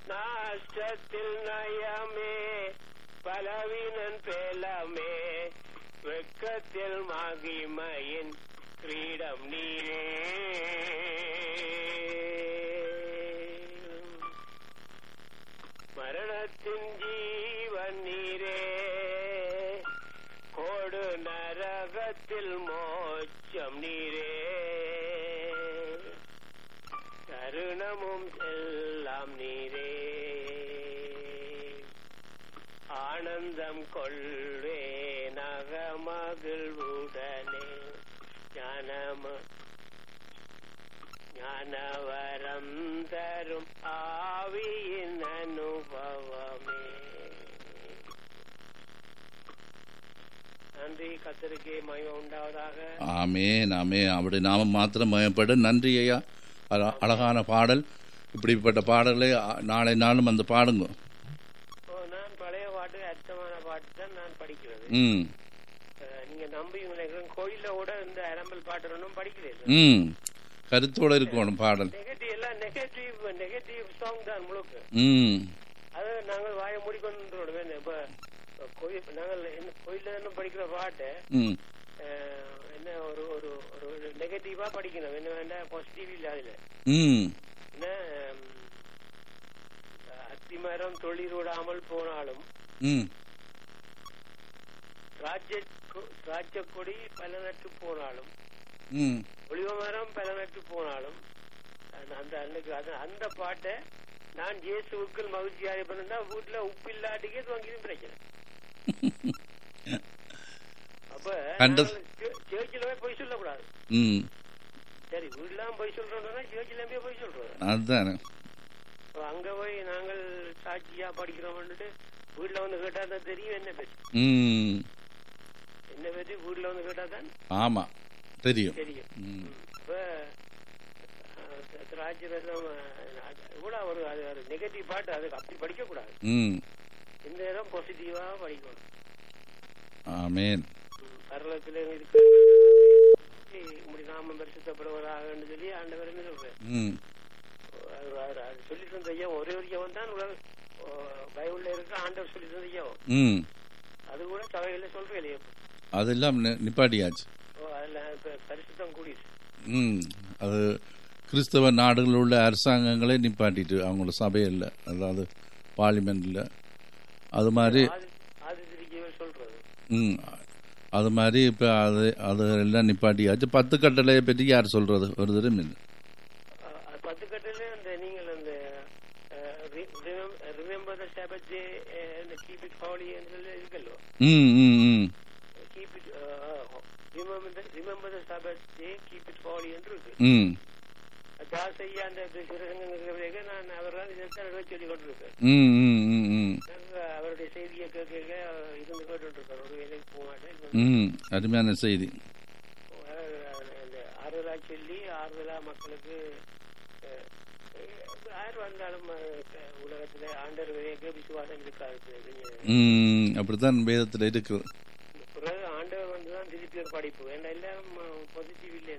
நாஷ்டத்தில் நயமே பலவீனன் பேலமே வெட்கத்தில் மகிமையின் கிரீடம் நீரே மரணத்தின் ஜீவன் நீரே கோடு நரகத்தில் மோட்சம் நீரே தருணமும் எல்லாம் நீரே ஆனந்தம் கொள்வே நகமகிழ்வுடனே ஞானம ஞானவரம் தரும் ஆவியின் அனுபவமே நன்றி கத்தருக்கே மயம் உண்டாவதாக ஆமேன் ஆமே அப்படி நாம மாத்திரம் மயப்படும் நன்றி ஐயா அழ- அழகான பாடல் இப்படிப்பட்ட பாடலை அ- நாளை நாளும் அந்த பாடுங்க ஓ, நான் பழைய பாட்டு அர்த்தமான பாட்டு தான் நான் படிக்கிறது ம் அஹ், நீங்க நம்பி நினைக்கிறேன் கோயில்ல கூட இந்த அரம்பல் பாட்டு ஒன்றும் படிக்கிறது ம் கருத்தோட இருக்கணும் பாடல் நெகட்டிவ் எல்லாம் நெகட்டிவ் நெகட்டிவ் சாங் தான் முழுக்க ம் அது நாங்கள் வாயை மூடிக்கொண்டு இப்ப இப்ப கோயில் நாங்கள் என்ன கோயில்ல இருந்து படிக்கிற பாட்டு ம் அஹ், என்ன ஒரு ஒரு ஒரு நெகட்டிவா படிக்கணும் என்ன வேண்டாம் பாசிட்டிவ் இல்ல அதுல ம் என்ன ஹம், அத்திமரம் தொழில் விடாமல் போனாலும் ம் ராஜ்ய ராஜ்ய கொடி பல நட்டு போனாலும் ம் ஒளிவ மரம் பல நட்டு போனாலும் அந்த- அந்த அன்னைக்கு அது- அந்த பாட்டை நான் இயேசுவுக்குள் மகிழ்ச்சியாக இருப்பேன்னா வீட்டுல உப்பு இல்லாட்டிக்கே துவங்கியும் பிரச்சனை அப்ப கண்டது. சேர்ச்சில போய் பொய் சொல்லக்கூடாது ம் சரி வீட்டுலாம் போய் சொல்றோம்னா சேர்ச்சில போய் பொய் சொல்றோம் அதுதானே அப்ப அங்க போய் நாங்கள் சாட்சியா படிக்கிறோம்னுட்டு வீட்டுல வந்து கேட்டா தான் தெரியும் என்ன பற்றி ம் என்ன பற்றி வீட்டுல வந்து கேட்டா தான் ஆமாம் தெரியும் தெரியும் ம் இப்ப திராட்சரம் இவ்வளவு ஒரு அது ஒரு நெகட்டிவ் பாட்டு அதுக்கு அப்படி படிக்க கூடாது ம் இந்த நேரம் பாசிட்டிவா படிக்கணும் ஆமேன் ம், பரலோகத்துல இருக்கு இப்படி நாம பரிசுத்தப்படுவதாக சொல்லி ஆண்டவர் என்ன சொல்றேன் ம் அது- அது- அது சொல்லி தந்த ஐயா ஒரே ஒரு ஐயாவும் தான் உலக ஓ, பைபிள்ல இருக்க ஆண்டவர் சொல்லி தந்த ஐயாவும் ம் அது கூட சபையில சொல்றேன் இல்லையா அதெல்லாம் நி- நிப்பாட்டியாச்சு ஓ, அதுல இப்ப பரிசுத்தம் கூடிடுச்சு ம் அது கிறிஸ்தவ நாடுகளில் உள்ள அரசாங்கங்களே நிப்பாட்டிட்டு அவங்களோட சபையில் அதாவது பார்லிமெண்ட்டில் அது மாதிரி ஆதி ஆதித்திரிக்கவே சொல்றது ம் அது மாதிரி இப்போ அது அது எல்லாம் நிப்பாட்டியாச்சு பத்து கட்டளையை பற்றி யார் சொல்கிறது ஒரு தரம் இல்லை அஹ், அது பத்து கட்டில அந்த நீங்கள் அந்த remember the Sabbath day keep it holy சொல்லி இருக்கல்லோ ம் ம் ம் keep it remember the Sabbath day keep it holy என்று இருக்கு ம் தாசையா அந்த சிறசங்க நான் அவரால் இதைத்தான் எழுத சொல்லி கொண்டிருக்கேன் ம் ம் ம் ம் நாங்க அவருடைய செய்தியை கேட்க கேட்க இருந்து கேட்டுருக்கோம் ஒரு வேலைக்கு போக மாட்டேன் ம் அருமையான செய்தி அந்த ஆறுதலா சொல்லி ஆறுதலா மக்களுக்கு அஹ், யார் வந்தாலும் அஹ், உலகத்துல ஆண்டர் வரைக்கும் விசுவாசம் இருக்காது ம் அப்படித்தான் வேதத்தில் இருக்குது பிறகு ஆண்டவர் வந்துதான் திருப்பி ஒரு படிப்பு ஏன்னா எல்லாரும் பாசிட்டிவ் இல்லை